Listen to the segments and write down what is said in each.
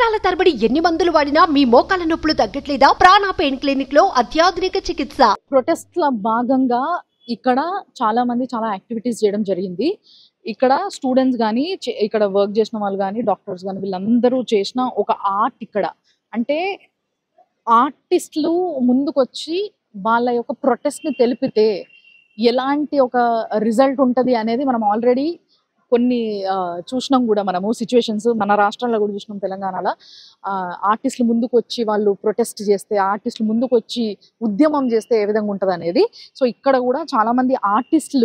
సంవత్సరాల తరబడి ఎన్ని మందులు వాడినా మీ మోకాల నొప్పులు తగ్గట్లేదా ప్రాణ పెయిన్ క్లినిక్ లో అత్యాధునిక చికిత్స ప్రొటెస్ట్ లో భాగంగా ఇక్కడ చాలా మంది చాలా యాక్టివిటీస్ చేయడం జరిగింది ఇక్కడ స్టూడెంట్స్ కానీ ఇక్కడ వర్క్ చేసిన వాళ్ళు కానీ డాక్టర్స్ కానీ వీళ్ళందరూ చేసిన ఒక ఆర్ట్ ఇక్కడ అంటే ఆర్టిస్టులు ముందుకొచ్చి వాళ్ళ యొక్క ప్రొటెస్ట్ ని తెలిపితే ఎలాంటి ఒక రిజల్ట్ ఉంటది అనేది మనం ఆల్రెడీ కొన్ని ఆ, చూసినాం కూడా మనము సిచ్యువేషన్స్ మన రాష్ట్రంలో కూడా చూసినాం తెలంగాణలో ఆర్టిస్టులు ముందుకు వచ్చి వాళ్ళు ప్రొటెస్ట్ చేస్తే ఆర్టిస్టులు ముందుకు వచ్చి ఉద్యమం చేస్తే ఏ విధంగా ఉంటుంది అనేది సో ఇక్కడ కూడా చాలా మంది ఆర్టిస్టులు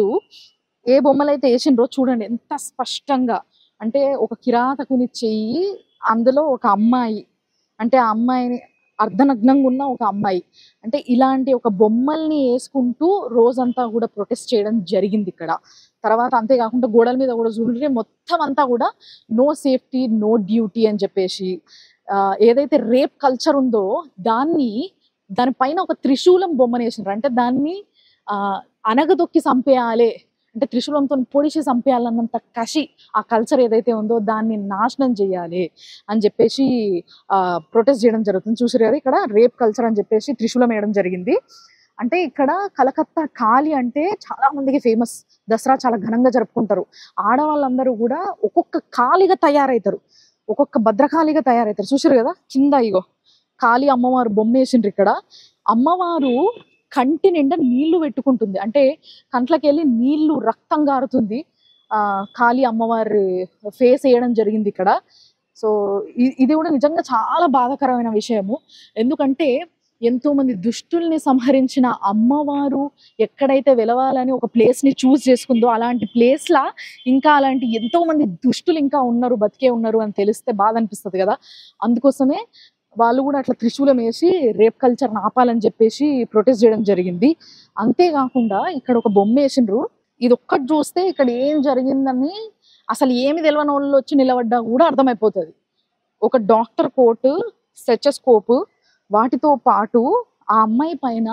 ఏ బొమ్మలు అయితే వేసిండ్రో చూడండి ఎంత స్పష్టంగా అంటే ఒక కిరాతకుని చెయ్యి అందులో ఒక అమ్మాయి అంటే ఆ అమ్మాయిని అర్ధనగ్నంగా ఉన్న ఒక అమ్మాయి అంటే ఇలాంటి ఒక బొమ్మల్ని వేసుకుంటూ రోజంతా కూడా ప్రొటెస్ట్ చేయడం జరిగింది ఇక్కడ తర్వాత అంతేకాకుండా గోడల మీద కూడా చూడండి మొత్తం అంతా కూడా నో సేఫ్టీ నో డ్యూటీ అని చెప్పేసి ఆ, ఏదైతే రేప్ కల్చర్ ఉందో దాన్ని దానిపైన ఒక త్రిశూలం బొమ్మని వేసినారు అంటే దాన్ని ఆ, అనగదొక్కి చంపేయాలి అంటే త్రిశూలంతో పొడిచి చంపేయాలన్నంత కసి ఆ కల్చర్ ఏదైతే ఉందో దాన్ని నాశనం చేయాలి అని చెప్పేసి ప్రొటెస్ట్ చేయడం జరుగుతుంది చూసారు కదా ఇక్కడ రేప్ కల్చర్ అని చెప్పేసి త్రిశూలం వేయడం జరిగింది అంటే ఇక్కడ కలకత్తా కాళీ అంటే చాలా మందికి ఫేమస్ దసరా చాలా ఘనంగా జరుపుకుంటారు ఆడవాళ్ళందరూ కూడా ఒక్కొక్క కాళీగా తయారవుతారు ఒక్కొక్క భద్రకాళిగా తయారవుతారు చూసారు కదా కింద ఇగో కాళీ అమ్మవారు బొమ్మ వేసిండ్రు ఇక్కడ అమ్మవారు కంటి నిండా నీళ్లు పెట్టుకుంటుంది అంటే కంట్లకి వెళ్ళి నీళ్లు రక్తం గారుతుంది ఆ కాళీ అమ్మవారి ఫేస్ వేయడం జరిగింది ఇక్కడ సో ఇ- ఇది కూడా నిజంగా చాలా బాధాకరమైన విషయము ఎందుకంటే ఎంతో మంది దుష్టుల్ని సంహరించిన అమ్మవారు ఎక్కడైతే వెలవాలని ఒక ప్లేస్ ని చూస్ చేసుకుందో అలాంటి ప్లేస్ లా ఇంకా అలాంటి ఎంతో మంది దుష్టులు ఇంకా ఉన్నారు బతికే ఉన్నారు అని తెలిస్తే బాధ అనిపిస్తుంది కదా అందుకోసమే వాళ్ళు కూడా అట్లా త్రిశూలం వేసి రేప్ కల్చర్ ఆపాలని చెప్పేసి ప్రొటెస్ట్ చేయడం జరిగింది అంతేకాకుండా ఇక్కడ ఒక బొమ్మ వేసిండ్రు ఇది ఒక్కటి చూస్తే ఇక్కడ ఏం జరిగిందని అసలు ఏమి తెలియని వాళ్ళు వచ్చి నిలబడ్డా కూడా అర్థమైపోతుంది ఒక డాక్టర్ కోట్ స్టెచస్కోప్ వాటితో పాటు ఆ అమ్మాయి పైన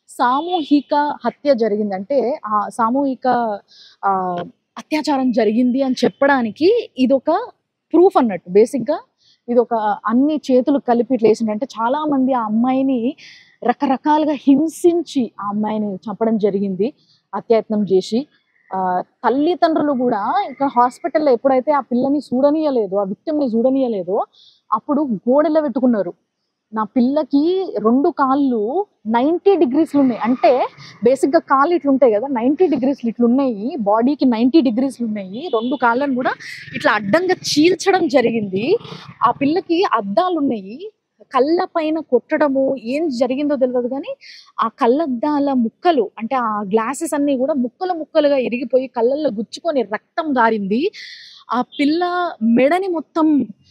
సామూహిక హత్య జరిగింది అంటే ఆ సామూహిక ఆ, అత్యాచారం జరిగింది అని చెప్పడానికి ఇది ఒక ప్రూఫ్ అన్నట్టు బేసిక్గా ఇది ఒక అన్ని చేతులు కలిపి ఇట్లా వేసిండు అంటే చాలా మంది ఆ అమ్మాయిని రకరకాలుగా హింసించి ఆ అమ్మాయిని చంపడం జరిగింది అత్యయత్నం చేసి ఆ, తల్లిదండ్రులు కూడా ఇక్కడ హాస్పిటల్లో ఎప్పుడైతే ఆ పిల్లని చూడనీయలేదు ఆ విక్టిమ్ని చూడనీయలేదో అప్పుడు గోడెలో పెట్టుకున్నారు నా పిల్లకి రెండు కాళ్ళు నైంటీ డిగ్రీస్లు ఉన్నాయి అంటే బేసిక్గా కాళ్ళు ఇట్లా ఉంటాయి కదా నైంటీ డిగ్రీస్లు ఇట్లా ఉన్నాయి బాడీకి నైంటీ డిగ్రీస్లు ఉన్నాయి రెండు కాళ్ళను కూడా ఇట్లా అడ్డంగా చీల్చడం జరిగింది ఆ పిల్లకి అద్దాలు ఉన్నాయి కళ్ళ పైన కొట్టడము ఏం జరిగిందో తెలియదు కానీ ఆ కళ్ళద్దాల ముక్కలు అంటే ఆ గ్లాసెస్ అన్ని కూడా ముక్కలు ముక్కలుగా ఇరిగిపోయి కళ్ళల్లో గుచ్చుకొని రక్తం గారింది ఆ పిల్ల మెడని మొత్తం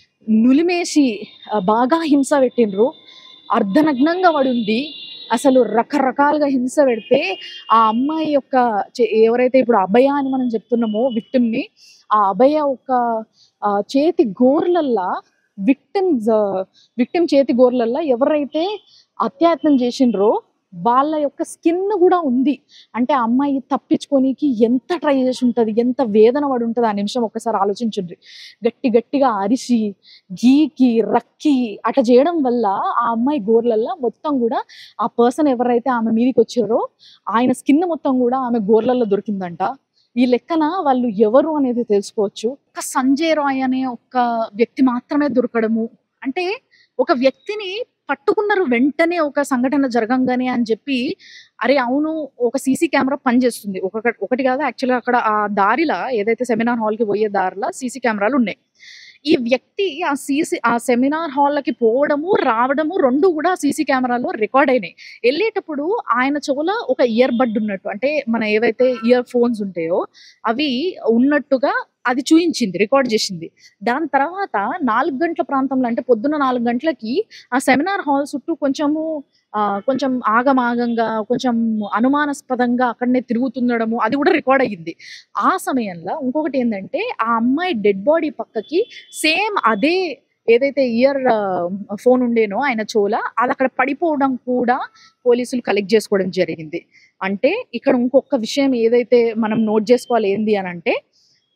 నులిమేసి ఆ, బాగా హింస పెట్టిండ్రు అర్ధనగ్నంగా పడి ఉంది అసలు రకరకాలుగా హింస పెడితే ఆ అమ్మాయి యొక్క చే- ఎవరైతే ఇప్పుడు అభయ అని మనం చెప్తున్నామో విక్టిమ్ని ఆ అభయ ఒక ఆ, చేతి గోర్లల్లా విక్టిమ్స్ విక్టిమ్ చేతి గోర్లల్లా ఎవరైతే అత్యాయత్నం చేసిండ్రో వాళ్ళ యొక్క స్కిన్ కూడా ఉంది అంటే ఆ అమ్మాయి తప్పించుకోనికి ఎంత ట్రై చేసి ఉంటుంది ఎంత వేదన పడి ఉంటుంది ఆ నిమిషం ఒక్కసారి ఆలోచించండి గట్టి గట్టిగా అరిసి గీకి రక్కి అట్లా చేయడం వల్ల ఆ అమ్మాయి గోర్లల్లో మొత్తం కూడా ఆ పర్సన్ ఎవరైతే ఆమె మీదకి వచ్చారో ఆయన స్కిన్ మొత్తం కూడా ఆమె గోర్లల్లో దొరికిందంట ఈ లెక్కన వాళ్ళు ఎవరు అనేది తెలుసుకోవచ్చు ఒక సంజయ్ రాయ్ అనే ఒక వ్యక్తి మాత్రమే దొరకడము అంటే ఒక వ్యక్తిని పట్టుకున్నారు వెంటనే ఒక సంఘటన జరగంగానే అని చెప్పి అరే అవును ఒక సీసీ కెమెరా పనిచేస్తుంది ఒక ఒకటి కాదు యాక్చువల్గా అక్కడ ఆ దారిలా ఏదైతే సెమినార్ హాల్కి పోయే దారిలా సీసీ కెమెరాలు ఉన్నాయి ఈ వ్యక్తి ఆ సీసీ ఆ సెమినార్ హాల్కి పోవడము రావడము రెండు కూడా సీసీ కెమెరాలో రికార్డ్ అయినాయి వెళ్ళేటప్పుడు ఆయన చెవుల ఒక ఇయర్ బడ్ ఉన్నట్టు అంటే మన ఏవైతే ఇయర్ ఫోన్స్ ఉంటాయో అవి ఉన్నట్టుగా అది చూయించింది రికార్డ్ చేసింది దాని తర్వాత నాలుగు గంటల ప్రాంతంలో అంటే పొద్దున్న నాలుగు గంటలకి ఆ సెమినార్ హాల్ చుట్టూ కొంచెము ఆ, కొంచెం ఆగమాగంగా కొంచెం అనుమానాస్పదంగా అక్కడనే తిరుగుతుండడము అది కూడా రికార్డ్ అయ్యింది ఆ సమయంలో ఇంకొకటి ఏంటంటే ఆ అమ్మాయి డెడ్ బాడీ పక్కకి సేమ్ అదే ఏదైతే ఇయర్ ఫోన్ ఉండేనో ఆయన చోల అది అక్కడ పడిపోవడం కూడా పోలీసులు కలెక్ట్ చేసుకోవడం జరిగింది అంటే ఇక్కడ ఇంకొక విషయం ఏదైతే మనం నోట్ చేసుకోవాలి ఏంది అని అంటే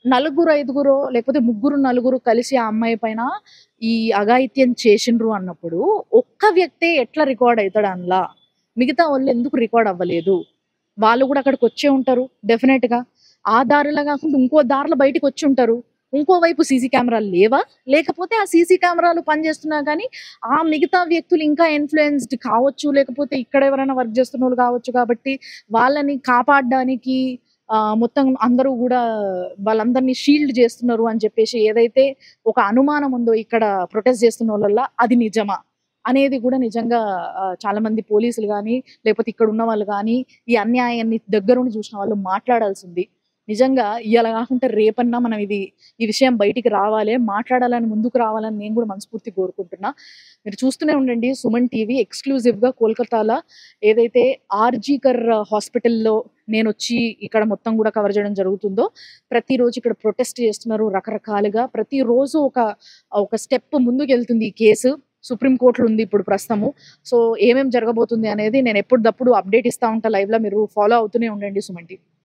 నలుగురు ఐదుగురు లేకపోతే ముగ్గురు నలుగురు కలిసి ఆ అమ్మాయి పైన ఈ అఘాయిత్యం చేసిండ్రు అన్నప్పుడు ఒక్క వ్యక్తే ఎట్లా రికార్డ్ అవుతాడు అందులో మిగతా వాళ్ళు ఎందుకు రికార్డ్ అవ్వలేదు వాళ్ళు కూడా అక్కడికి వచ్చే ఉంటారు డెఫినెట్ గా ఆ దారిలో కాకుండా ఇంకో దారిలో బయటకు వచ్చి ఉంటారు ఇంకోవైపు సీసీ కెమెరాలు లేవా లేకపోతే ఆ సీసీ కెమెరాలు పనిచేస్తున్నా కానీ ఆ మిగతా వ్యక్తులు ఇంకా ఇన్ఫ్లుయెన్స్డ్ కావచ్చు లేకపోతే ఇక్కడ ఎవరైనా వర్క్ చేస్తున్న వాళ్ళు కావచ్చు కాబట్టి వాళ్ళని కాపాడడానికి ఆ, మొత్తం అందరూ కూడా వాళ్ళందరినీ షీల్డ్ చేస్తున్నారు అని చెప్పేసి ఏదైతే ఒక అనుమానం ఉందో ఇక్కడ ప్రొటెస్ట్ చేస్తున్న వాళ్ళ అది నిజమా అనేది కూడా నిజంగా ఆ, చాలా మంది పోలీసులు కానీ లేకపోతే ఇక్కడ ఉన్న వాళ్ళు కానీ ఈ అన్యాయాన్ని దగ్గరుండి చూసిన వాళ్ళు మాట్లాడాల్సింది నిజంగా ఇలా కాకుండా రేపన్నా మనం ఇది ఈ విషయం బయటికి రావాలి మాట్లాడాలని ముందుకు రావాలని నేను కూడా మనస్ఫూర్తి కోరుకుంటున్నా మీరు చూస్తూనే ఉండండి సుమన్ టీవీ ఎక్స్క్లూజివ్ గా కోల్కతాలో ఏదైతే ఆర్జీకర్ హాస్పిటల్లో నేను వచ్చి ఇక్కడ మొత్తం కూడా కవర్ చేయడం జరుగుతుందో ప్రతిరోజు ఇక్కడ ప్రొటెస్ట్ చేస్తున్నారు రకరకాలుగా ప్రతిరోజు ఒక ఒక స్టెప్ ముందుకు వెళ్తుంది ఈ కేసు సుప్రీం కోర్టులో ఉంది ఇప్పుడు ప్రస్తుతము సో ఏమేం జరగబోతుంది అనేది నేను ఎప్పటికప్పుడు అప్డేట్ ఇస్తా ఉంటా లైవ్ లో మీరు ఫాలో అవుతూనే ఉండండి సుమన్ టీవీ